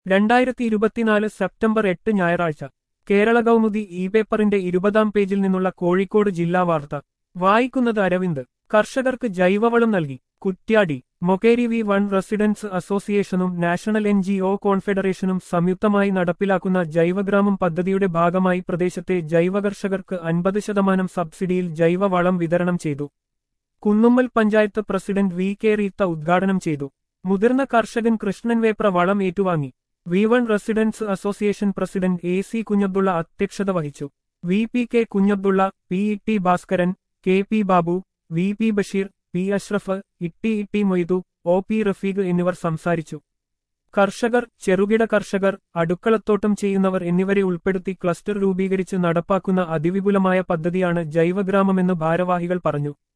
രണ്ടായിരത്തി ഇരുപത്തിനാല് സെപ്റ്റംബർ എട്ട് ഞായറാഴ്ച കേരള കൗമുദി ഇ പേപ്പറിന്റെ ഇരുപതാം പേജിൽ നിന്നുള്ള കോഴിക്കോട് ജില്ലാ വാർത്ത വായിക്കുന്നത് അരവിന്ദ് കർഷകർക്ക് ജൈവവളം നൽകി Kuttiadi Mokeri V one residence അസോസിയേഷനും നാഷണൽ എൻ ജി ഒ കോൺഫെഡറേഷനും സംയുക്തമായി നടപ്പിലാക്കുന്ന ജൈവഗ്രാമം പദ്ധതിയുടെ ഭാഗമായി പ്രദേശത്തെ ജൈവ കർഷകർക്ക് അൻപത് ശതമാനം സബ്സിഡിയിൽ ജൈവവളം വിതരണം ചെയ്തു Kunnummal panchayat president V K Reetha ഉദ്ഘാടനം ചെയ്തു മുതിർന്ന കർഷകൻ കൃഷ്ണൻ വേപ്ര വളം ഏറ്റുവാങ്ങി V one residence association president A C Kunhabdulla അധ്യക്ഷത വഹിച്ചു V P K Kunhabdulla P E T Bhaskaran K P Babu V P Basheer P Ashraf Itti Itti Moidu O P Rafeeq എന്നിവർ സംസാരിച്ചു കർഷകർ ചെറുകിട കർഷകർ അടുക്കളത്തോട്ടം ചെയ്യുന്നവർ എന്നിവരെ ഉൾപ്പെടുത്തി ക്ലസ്റ്റർ രൂപീകരിച്ച് നടപ്പാക്കുന്ന അതിവിപുലമായ പദ്ധതിയാണ് ജൈവഗ്രാമമെന്ന് ഭാരവാഹികൾ പറഞ്ഞു